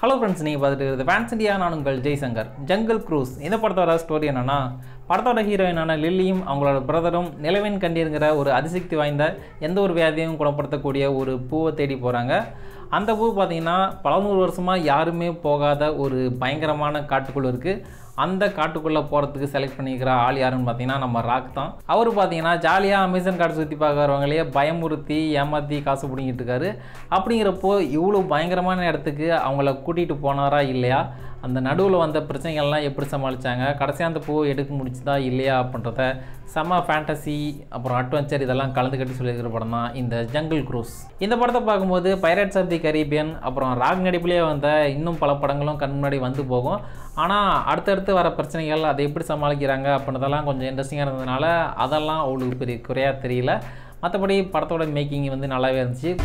hello friends நீங்கள் பார்த்துட்டு இருக்கிறது ஃபேன்ஸ் இந்தியா நான் உங்கள் ஜெய்சங்கர் ஜங்கல் க்ரூஸ் இந்த படத்தோட ஸ்டோரி என்னன்னா படத்தோட ஹீரோயினான லில்லியும் அவங்களோட பிரதரும் நிலவின் கண்டீருங்கிற ஒரு அதிசக்தி வாய்ந்த எந்த ஒரு வியாதியும் குணப்படுத்தக்கூடிய ஒரு பூவை தேடி போகிறாங்க அந்த பூ பார்த்தீங்கன்னா பல நூறு வருஷமாக யாருமே போகாத ஒரு பயங்கரமான காட்டுக்குள்ள இருக்குது அந்த காட்டுக்குள்ளே போகிறதுக்கு செலக்ட் பண்ணிக்கிற ஆள் யாருன்னு பார்த்தீங்கன்னா நம்ம ராக் தான் அவர் பார்த்தீங்கன்னா ஜாலியாக அமேசான் காடு சுற்றி பார்க்குறவங்களையே பயமுறுத்தி ஏமாற்றி காசு பிடிங்கிட்டு இருக்காரு அப்படிங்கிறப்போ இவ்வளோ பயங்கரமான இடத்துக்கு அவங்கள கூட்டிகிட்டு போனாரா இல்லையா அந்த நடுவில் வந்த பிரச்சனைகள்லாம் எப்படி சமாளித்தாங்க கடைசியாக அந்த பூ எடுக்க முடிச்சுதா இல்லையா அப்படின்றத செம ஃபேண்டசி அப்புறம் அட்வென்ச்சர் இதெல்லாம் கலந்து கட்டி சொல்லியிருக்கிற படம் தான் இந்த ஜங்கிள் க்ரூஸ் இந்த படத்தை பார்க்கும்போது பைரட்ஸ் ஆஃப் தி கரீபியன் அப்புறம் ராக் நடிப்புலேயே வந்த இன்னும் பல படங்களும் கண் முன்னாடி வந்து போகும் ஆனால் அடுத்தடுத்து வர பிரச்சனைகள் அதை எப்படி சமாளிக்கிறாங்க அப்படின்றதெல்லாம் கொஞ்சம் இன்ட்ரெஸ்டிங்காக இருந்ததுனால அதெல்லாம் அவ்வளோ பெரிய குறையாக தெரியல மற்றபடி படத்தோட மேக்கிங் வந்து நல்லாவே இருந்துச்சு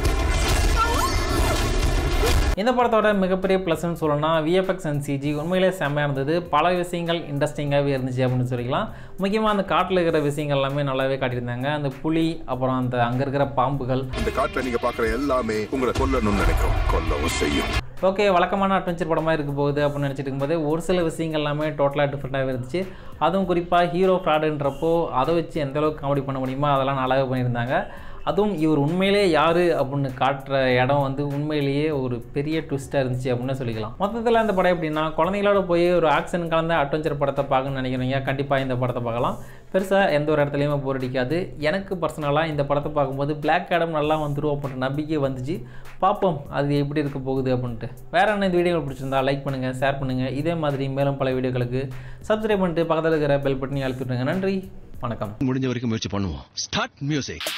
இந்த படத்தோட மிகப்பெரிய ப்ளஸ்ன்னு சொல்லணும்னா விஎஃப்எக்ஸ் அண்ட் சிஜி உண்மையிலே செம்மையாக இருந்தது பல விஷயங்கள் இன்ட்ரெஸ்டிங்காகவே இருந்துச்சு அப்படின்னு சொல்லிக்கலாம் முக்கியமாக அந்த காட்டில் இருக்கிற விஷயங்கள் எல்லாமே நல்லாவே காட்டியிருந்தாங்க அந்த புலி அப்புறம் அந்த அங்கே இருக்கிற பாம்புகள் இந்த காட்டுல நீங்க பாக்குற எல்லாமே உங்களை கொல்லணும்னு நினைக்கும் கொல்லவும் செய்யும் ஓகே வழக்கமான அட்வென்ச்சர் படமாக இருக்க போகுது அப்படின்னு நினச்சிட்டு இருக்கும்போது ஒரு சில விஷயங்கள் எல்லாமே டோட்டலாக டிஃப்ரெண்ட்டாகவே இருந்துச்சு அதுவும் குறிப்பாக ஹீரோ ஃப்ராடுன்றப்போ அதை வச்சு எந்த அளவுக்கு காமெடி பண்ண முடியுமோ அதெல்லாம் நல்லாவே பண்ணியிருந்தாங்க அதுவும் இவர் உண்மையிலே யார் அப்படின்னு காட்டுற இடம் வந்து உண்மையிலேயே ஒரு பெரிய ட்விஸ்ட்டாக இருந்துச்சு அப்படின்னு சொல்லிக்கலாம் மொத்தத்தில் இந்த படம் எப்படின்னா குழந்தைங்களோட போய் ஒரு ஆக்ஷன் கலந்த அட்வென்ச்சர் படத்தை பார்க்கணும்னு நினைக்கிறீங்க கண்டிப்பாக இந்த படத்தை பார்க்கலாம் பெருசாக எந்த ஒரு இடத்துலையுமே போர் அடிக்காது எனக்கு பர்சனலாக இந்த படத்தை பார்க்கும்போது பிளாக் ஆடம் நல்லா வந்துடும் அப்படின்ற நம்பிக்கை வந்துச்சு பார்ப்போம் அது எப்படி இருக்க போகுது அப்படின்ட்டு வேற என்ன இந்த வீடியோ பிடிச்சிருந்தா லைக் பண்ணுங்கள் ஷேர் பண்ணுங்கள் இதே மாதிரி மேலும் பல வீடியோக்களுக்கு சப்ஸ்கிரைப் பண்ணிட்டு பக்கத்தில் இருக்கிற பெல் பட்டனை அழுத்தி விட்டுருங்க நன்றி வணக்கம் முடிஞ்ச வரைக்கும் முயற்சி பண்ணுவோம் ஸ்டார்ட் மியூசிக்